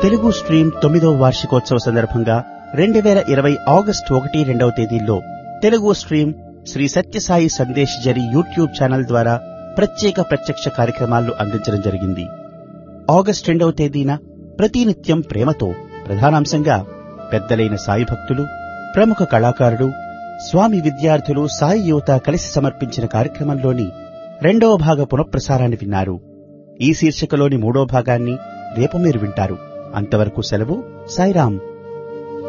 Telugu stream తొమ్మిదవ వార్షికోత్సవ సందర్భంగా రెండు వేల ఇరవై ఆగస్టు ఒకటి రెండవ తేదీల్లో తెలుగు స్ట్రీమ్ శ్రీ సత్యసాయి సందేశ్ జరి యూట్యూబ్ ఛానల్ ద్వారా ప్రత్యేక ప్రత్యక్ష కార్యక్రమాలను అందించడం జరిగింది ఆగస్టు రెండవ తేదీన ప్రతినిత్యం ప్రేమతో ప్రధానాంశంగా పెద్దలైన సాయి భక్తులు ప్రముఖ కళాకారులు స్వామి విద్యార్థులు సాయి యువత కలిసి సమర్పించిన కార్యక్రమంలోని రెండవ భాగ పునఃప్రసారాన్ని విన్నారు ఈ శీర్షికలోని మూడో భాగాన్ని రేపు మీరు వింటారు అంతవరకు సెలవు సాయిరాం